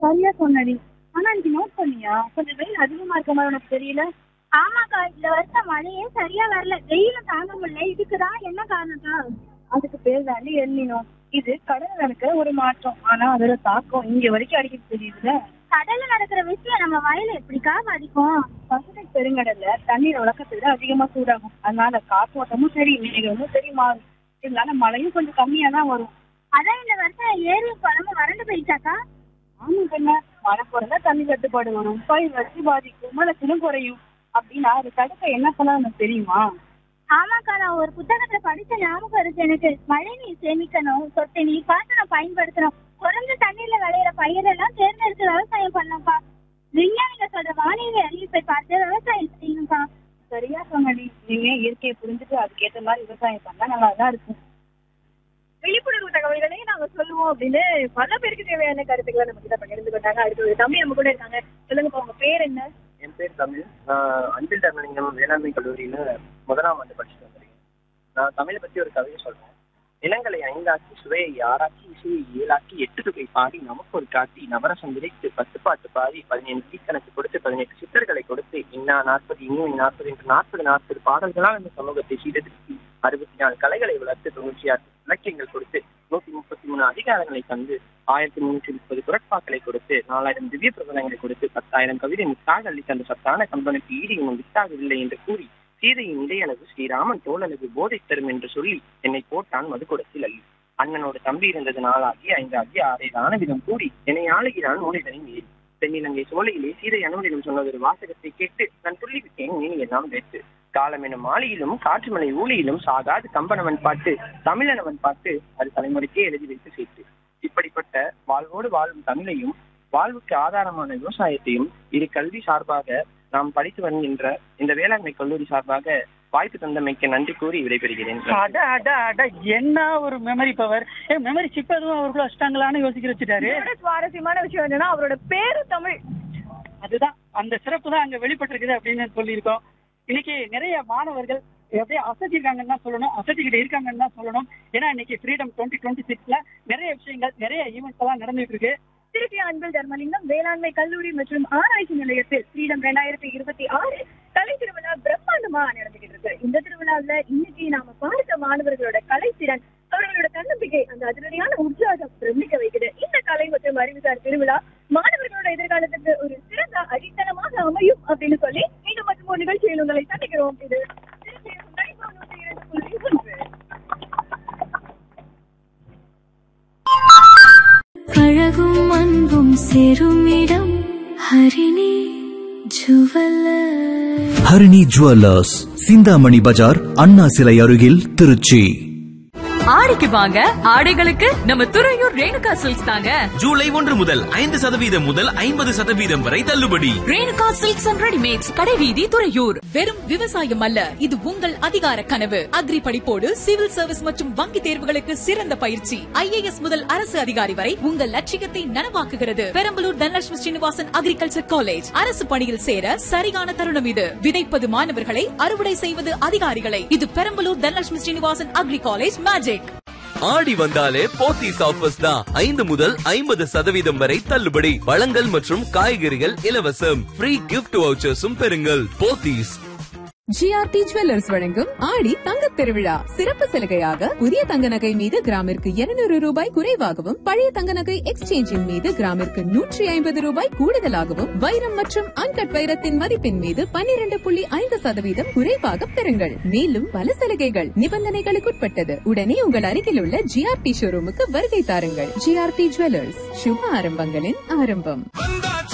சரியா சொன்னடி ஆனா இன்னைக்கு நோட் பண்ணியா கொஞ்சம் வெயில் அதிகமா இருக்க மாதிரி உனக்கு தெரியல ஆமாக்கா இந்த வருஷம் மழையே சரியா வரல வெயிலும் தாங்க முடியல இதுக்குதான் என்ன காரணம்க்கா அதுக்கு பேர் தாண்டி எண்ணினோம் இது கடல் நடக்கிற ஒரு மாற்றம் ஆனா அதோட தாக்கம் இங்க வரைக்கும் அடிக்கடி தெரியுதுல கடல்ல நடக்கிற விஷயம் நம்ம வயல எப்படிக்கா பாதிக்கும் பசிபிக் பெருங்கடல்ல தண்ணீர் வழக்கத்தை விட அதிகமா சூடாகும் அதனால காற்றோட்டமும் சரி மேகமும் சரி மாறும் இதனால மழையும் கொஞ்சம் கம்மியா தான் வரும் அதான் இந்த வருஷம் ஏரி குளமும் வறண்டு போயிடுச்சாக்கா ஆமா பெண்ண மழை குறைந்தா தண்ணி தட்டுப்பாடு வரும் பயிர் வச்சு பாதிக்கும் மழைத்திலும் குறையும் அப்படின்னா அது தடுக்க என்ன பண்ணலாம் உனக்கு தெரியுமா ஆமாக்கா நான் ஒரு புத்தகத்துல படிச்ச ஞாபகம் இருக்கு எனக்கு மழை நீர் சேமிக்கணும் சொட்டு நீர் பாசனம் பயன்படுத்தணும் குறைஞ்ச தண்ணீர்ல விளையிற பயிரெல்லாம் தேர்ந்தெடுத்து விவசாயம் பண்ணோம்ப்பா விஞ்ஞானிகள் சொல்ற வானிலை அறிவிப்பை பார்த்து விவசாயம் செய்யணும்ப்பா சரியா சொன்னடி இனிமே இயற்கையை புரிஞ்சுட்டு அதுக்கேற்ற மாதிரி விவசாயம் பண்ணா நல்லா தான் இருக்கும் விழிப்புணர்வு தகவல்களை நாங்க சொல்லுவோம் அப்படின்னு பல பேருக்கு தேவையான கருத்துக்களை நம்ம கிட்ட பகிர்ந்து கொண்டாங்க அடுத்து ஒரு தம்பி நம்ம கூட இருக்காங்க சொல்லுங்க உங்க பேர் என்ன என் பேர் தமிழ் நான் அன்பில் தர்மலிங்கம் வேளாண்மை கல்லூரியில முதலாம் ஆண்டு படிச்சுட்டு வந்திருக்கேன் நான் தமிழை பத்தி ஒரு கவிதை சொல்றேன் இனங்களை ஐந்தாக்கி சுவையை ஆறாக்கி இசையை ஏழாக்கி எட்டு தொகை பாடி நமக்கு ஒரு காட்டி நவரசம் விதைத்து பத்து பாட்டு பாடி பதினேழு கீக்கணக்கு கொடுத்து பதினெட்டு சித்தர்களை கொடுத்து இன்னா நாற்பது இன்னும் நாற்பது என்று நாற்பது நாற்பது பாடல்களால் இந்த சமூகத்தை சீர்திருத்தி அறுபத்தி நாலு கலைகளை வளர்த்து தொண்ணூற்றி ஆறு இலக்கியங்கள் கொடுத்து நூத்தி முப்பத்தி மூணு அதிகாரங்களை தந்து ஆயிரத்தி முன்னூற்றி முப்பது குரட்பாக்களை கொடுத்து நாலாயிரம் திவ்ய பிரபலங்களை கொடுத்து பத்தாயிரம் கவிதை முத்தாக அள்ளி தந்த சத்தான கம்பனுக்கு ஈடு இன்னும் வித்தாகவில்லை என்று கூறி சீதையின் இடையளவு ஸ்ரீராமன் தோளளவு போதை தரும் என்று சொல்லி என்னை போட்டான் மதுக்குடத்தில் அள்ளி அண்ணனோட தம்பி இருந்தது நாளாகி ஐந்தாகி ஆறை ஆனவிதம் கூடி என்னை ஆளுகிறான் மூலிதனை மீறி தென்னிலங்கை சோலையிலே சீதை அனுமதிடம் சொன்ன ஒரு வாசகத்தை கேட்டு நான் துள்ளிவிட்டேன் நீ எல்லாம் வேற்று காலம் எனும் மாலையிலும் காற்றுமலை ஊழியிலும் சாகாது கம்பனவன் பாட்டு தமிழனவன் பாட்டு அது தலைமுறைக்கே எழுதி வைத்து சேர்த்து இப்படிப்பட்ட வாழ்வோடு வாழும் தமிழையும் வாழ்வுக்கு ஆதாரமான விவசாயத்தையும் இரு கல்வி சார்பாக நாம் படித்து வருகின்ற இந்த வேளாண்மை கல்லூரி சார்பாக வாய்ப்பு தந்தமைக்கு நன்றி கூறி விடைபெறுகிறேன் அட அட அட என்ன ஒரு மெமரி பவர் ஏ மெமரி சிப் எதுவும் அவருக்குள்ள வச்சிட்டாங்களான்னு யோசிக்கிற வச்சுட்டாரு இதோட சுவாரஸ்யமான விஷயம் என்னன்னா அவரோட பேரு தமிழ் அதுதான் அந்த சிறப்பு தான் அங்க வெளிப்பட்டிருக்குது அப்படின்னு சொல்லியிருக்கோம் இன்னைக்கு நிறைய மாணவர்கள் அப்படியே அசத்திருக்காங்கன்னு தான் சொல்லணும் அசத்திக்கிட்டு இருக்காங்கன்னு தான் சொல்லணும் ஏன்னா இன்னைக்கு ஃப்ரீடம் டுவெண்ட்டி டுவெண்ட்டி சிக்ஸ்ல நிறைய விஷயங்கள் நிறைய ஈவெண்ட்ஸ் எல்லாம் நடந்துட்டு இருக்கு திருச்சி அன்பில் தர்மலிங்கம் வேளாண்மை கல்லூரி மற்றும் ஆராய்ச்சி நிலையத்தில் ஃப்ரீடம் ரெண்டாயிரத்தி இருபத்தி ஆறு கலை திருவிழா பிரம்மாண்டமா நடந்துகிட்டு இருக்கு இந்த திருவிழாவுல இன்னைக்கு நாம பார்த்த மாணவர்களோட கலைத்திறன் அவர்களோட தன்னம்பிக்கை அந்த அதிரடியான உற்சாகம் பிரமிக்க வைக்குது இந்த கலை மற்றும் அறிவுசார் திருவிழா மாணவர்களோட எதிர்காலத்துக்கு ஒரு சிறந்த அடித்தளமாக அமையும் அப்படின்னு சொல்லி மீண்டும் மற்றும் ஒரு நிகழ்ச்சியில் உங்களை சந்திக்கிறோம் இது திருச்சி நைபா நூற்றி இரண்டு புள்ளி ஒன்று அழகும் அன்பும் சேரும் இடம் ஹரிணி ஜுவல்லர் ஹரிணி ஜுவல்லர்ஸ் சிந்தாமணி பஜார் அண்ணா சிலை அருகில் திருச்சி ஆடிக்கு வாங்க ஆடைகளுக்கு நம்ம துறையூர் ரேணுகா சில்க்ஸ் தாங்க ஜூலை ஒன்று முதல் ஐந்து சதவீதம் முதல் ஐம்பது சதவீதம் வரை தள்ளுபடி ரேணுகா சில்க்ஸ் அண்ட் ரெடிமேட்ஸ் கடைவீதி துறையூர் வெறும் விவசாயம் அல்ல இது உங்கள் அதிகார கனவு அக்ரி படிப்போடு சிவில் சர்வீஸ் மற்றும் வங்கி தேர்வுகளுக்கு சிறந்த பயிற்சி ஐஏஎஸ் முதல் அரசு அதிகாரி வரை உங்கள் லட்சியத்தை நனவாக்குகிறது பெரம்பலூர் தனலட்சுமி ஸ்ரீனிவாசன் அக்ரிகல்ச்சர் காலேஜ் அரசு பணியில் சேர சரியான தருணம் இது விதைப்பது மாணவர்களை அறுவடை செய்வது அதிகாரிகளை இது Perambalur Dhanalakshmi Srinivasan agri college magic ஆடி வந்தாலே போத்தீஸ் ஆஃபர்ஸ் தான் ஐந்து முதல் ஐம்பது சதவீதம் வரை தள்ளுபடி பழங்கள் மற்றும் காய்கறிகள் இலவசம் ஃப்ரீ கிஃப்ட் வவுச்சர்ஸும் பெறுங்கள் போத்தீஸ் ஜிஆர்டி ஜுவல்லர்ஸ் வழங்கும் ஆடி தங்கத் திருவிழா சிறப்பு சலுகையாக புதிய தங்க நகை மீது கிராமிற்கு 200 ரூபாய் குறைவாகவும் பழைய தங்க நகை எக்ஸ்சேஞ்சின் மீது கிராமிற்கு நூற்றி ஐம்பது ரூபாய் கூடுதலாகவும் வைரம் மற்றும் அன்கட் வைரத்தின் மதிப்பின் மீது 12.5% புள்ளி ஐந்து சதவீதம் குறைவாக பெறுங்கள் மேலும் பல சலுகைகள் நிபந்தனைகளுக்குட்பட்டது உடனே உங்கள் அருகில் உள்ள ஜிஆர்டி ஷோரூமுக்கு வருகை தாருங்கள் ஜிஆர்டி ஜுவல்லர்ஸ் சுப ஆரம்பங்களின் ஆரம்பம்